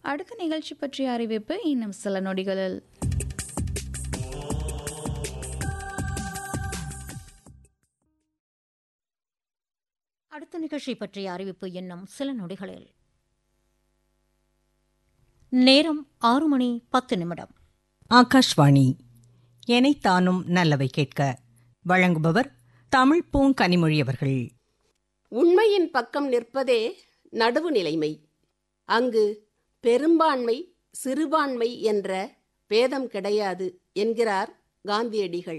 அடுத்த நிகழ்ச்சி பற்றிய அறிவிப்பு இன்னும் சில நொடிகளில் அடுத்த நிகழ்ச்சி பற்றிய அறிவிப்பு என்னும் சில நொடிகளில் நேரம் ஆறு மணி பத்து நிமிடம் ஆகாஷ்வாணி எனைத்தானும் நல்லவை கேட்க வழங்குபவர் தமிழ் பூங்கனிமொழி அவர்கள் உண்மையின் பக்கம் நிற்பதே நடுவு நிலைமை அங்கு பெரும்பான்மை சிறுபான்மை என்ற பேதம் கிடையாது என்கிறார் காந்தியடிகள்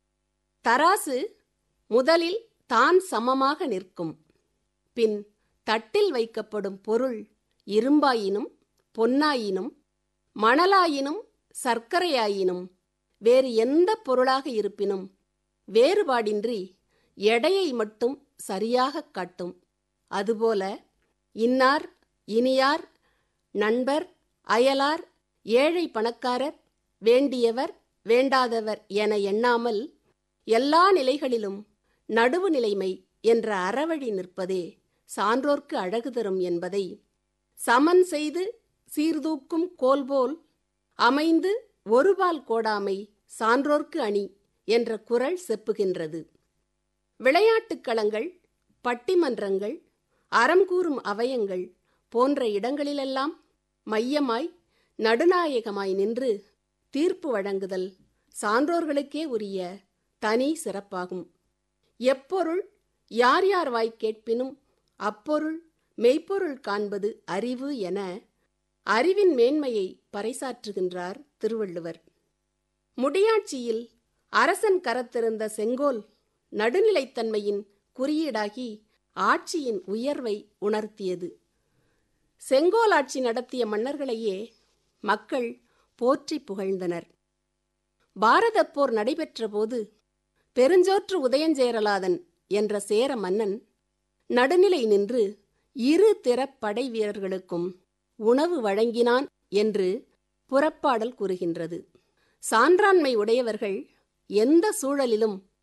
தராசு முதலில் தான் சமமாக நிற்கும் பின் தட்டில் வைக்கப்படும் பொருள் இரும்பாயினும் பொன்னாயினும் மணலாயினும் சர்க்கரையாயினும் வேறு எந்த பொருளாக இருப்பினும் வேறுபாடின்றி எடையை மட்டும் சரியாகக் காட்டும் அதுபோல இன்னார் இனியார் நண்பர் அயலார் ஏழை பணக்காரர் வேண்டியவர் வேண்டாதவர் என எண்ணாமல் எல்லா நிலைகளிலும் நடுவு நிலைமை என்ற அறவழி நிற்பதே சான்றோர்க்கு அழகு தரும் என்பதை சமன் செய்து சீர்தூக்கும் கோல்போல் அமைந்து ஒருபால் கோடாமை சான்றோர்க்கு அணி என்ற குரல் செப்புகின்றது விளையாட்டுக் களங்கள் பட்டிமன்றங்கள் அறம் கூறும் அவயங்கள் போன்ற இடங்களிலெல்லாம் மையமாய் நடுநாயகமாய் நின்று தீர்ப்பு வழங்குதல் சான்றோர்களுக்கே உரிய தனி சிறப்பாகும் எப்பொருள் யார் யார் வாய் கேட்பினும் அப்பொருள் மெய்ப்பொருள் காண்பது அறிவு என அறிவின் மேன்மையை பறைசாற்றுகின்றார் திருவள்ளுவர் முடியாட்சியில் அரசன் கரத்திருந்த செங்கோல் நடுநிலைத்தன்மையின் குறியீடாகி ஆட்சியின் உயர்வை உணர்த்தியது செங்கோல் ஆட்சி நடத்திய மன்னர்களையே மக்கள் போற்றி புகழ்ந்தனர் பாரதப் போர் நடைபெற்ற போது பெருஞ்சோற்று உதயஞ்சேரலாதன் என்ற சேர மன்னன் நடுநிலை நின்று இரு திறப் படை வீரர்களுக்கும் உணவு வழங்கினான் என்று புறப்பாடல் கூறுகின்றது சான்றாண்மை உடையவர்கள் எந்த சூழலிலும்